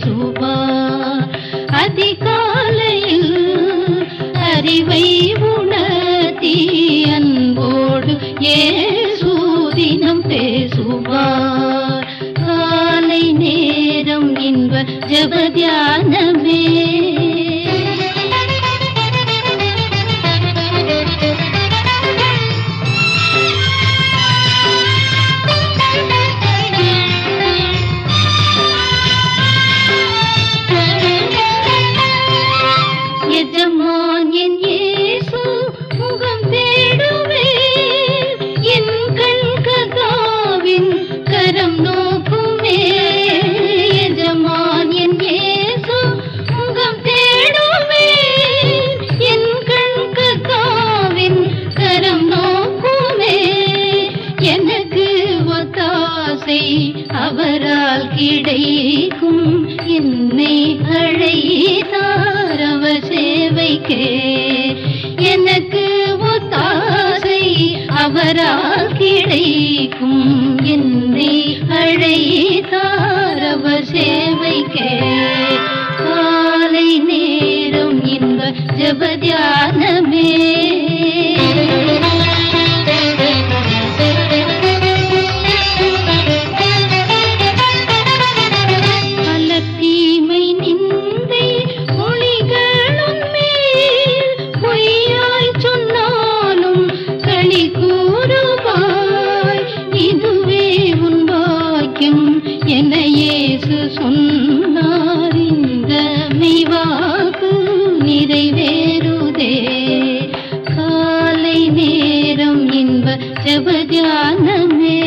பேசுவார் அதிகாலையில் அறிவை உணர்த்தி அன்போடு ஏசூதினம் பேசுவார் காலை நேரம் இன்ப ஜபதியானமே எஜமான் என் இயேசு முகம் தேடுவேன் என் கண் கதாவின் கரம் நோக்குமே எஜமான் என் இயேசு முகம் தேடுவேன் என் கண் கதாவின் கரம் நோக்குமே எனக்கு ஒத்தாசை அவரால் கிடைக்கும் என்னை அழைத்தார் அவர் சேவைக்கே எனக்கு ஒத்தாசை அவரால் கிடைக்கும் என்னை அழைத்தார் அவர் சேவைக்கே காலை நேரம் இன்ப ஜபதியானமே பல தீமை நிந்தை மொழிகளும் மேல் பொய்யாய் சொன்னாலும் களி கூறுவாய் இதுவே உன் பாக்கியம் என இயேசு சொன்னார் இந்த மெய்வாக்கு நிறைவேறுதே காலை நேரம் இன்ப ஜபதியானமே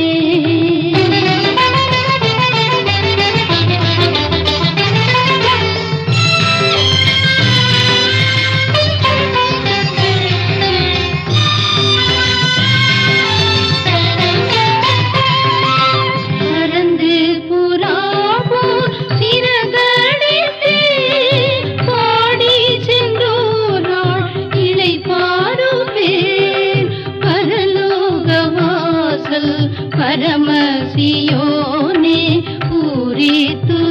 பறந்து புறாவோர் சிறகடித்தே பாடி சென்றோராள் இலை பாருவேன் பரலோக வாசல் பரமசியோனே பூரித்து